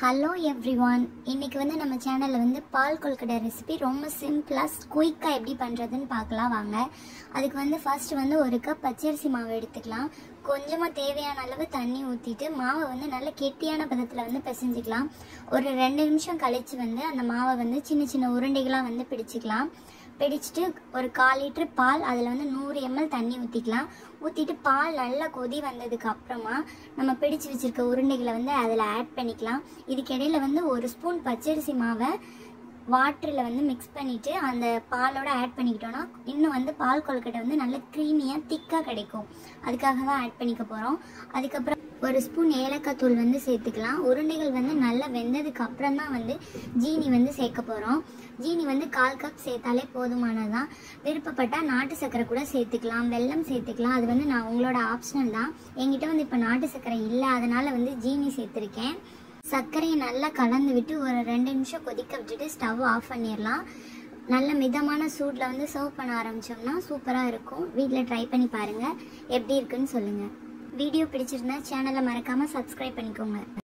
hello every one இன்னைக்கு வந்து நம்ம சேனலில் வந்து பால் கொல்கட்டை ரெசிபி ரொம்ப சிம்பிளாக குயிக்காக எப்படி பண்ணுறதுன்னு பார்க்கலாம் வாங்க அதுக்கு வந்து ஃபர்ஸ்ட் வந்து ஒரு கப் பச்சரிசி மாவு எடுத்துக்கலாம் கொஞ்சமாக தேவையான அளவு தண்ணி ஊற்றிட்டு மாவை வந்து நல்ல கெட்டியான பதத்தில் வந்து பிசைஞ்சிக்கலாம் ஒரு ரெண்டு நிமிஷம் கழித்து வந்து அந்த மாவை வந்து சின்ன சின்ன உருண்டைகளாக வந்து பிடிச்சிக்கலாம் பிடிச்சிட்டு ஒரு கால் லிட்டர் பால் அதில் வந்து நூறு எம்எல் தண்ணி ஊற்றிக்கலாம் ஊற்றிட்டு பால் நல்லா கொதி வந்ததுக்கு அப்புறமா நம்ம பிடிச்சு வச்சிருக்க உருண்டைகளை வந்து அதில் ஆட் பண்ணிக்கலாம் இதுக்கிடையில வந்து ஒரு ஸ்பூன் பச்சரிசி மாவை வாட்டரில் வந்து மிக்ஸ் பண்ணிவிட்டு அந்த பாலோட ஆட் பண்ணிக்கிட்டோன்னா இன்னும் வந்து பால் கொழுக்கட்டை வந்து நல்ல க்ரீமியாக திக்காக கிடைக்கும் அதுக்காக தான் ஆட் பண்ணிக்க போகிறோம் அதுக்கப்புறம் ஒரு ஸ்பூன் ஏலக்காய் தூள் வந்து சேர்த்துக்கலாம் உருண்டைகள் வந்து நல்லா வெந்ததுக்கு அப்புறம் தான் வந்து ஜீனி வந்து சேர்க்க போகிறோம் ஜீனி வந்து கால் கப் சேர்த்தாலே போதுமானதுதான் விருப்பப்பட்டால் நாட்டு சர்க்கரை கூட சேர்த்துக்கலாம் வெல்லம் சேர்த்துக்கலாம் அது வந்து நான் உங்களோட ஆப்ஷனல் தான் என்கிட்ட வந்து இப்போ நாட்டு சர்க்கரை இல்லை அதனால வந்து ஜீனி சேர்த்துருக்கேன் சர்க்கரையை நல்லா கலந்து விட்டு ஒரு ரெண்டு நிமிஷம் கொதிக்க விட்டுட்டு ஸ்டவ் ஆஃப் பண்ணிடலாம் நல்ல மிதமான சூட்டில் வந்து சர்வ் பண்ண ஆரம்பித்தோம்னா சூப்பராக இருக்கும் வீட்டில் ட்ரை பண்ணி பாருங்கள் எப்படி இருக்குன்னு சொல்லுங்கள் வீடியோ பிடிச்சிருந்தா சேனலை மறக்காமல் சப்ஸ்கிரைப் பண்ணிக்கோங்க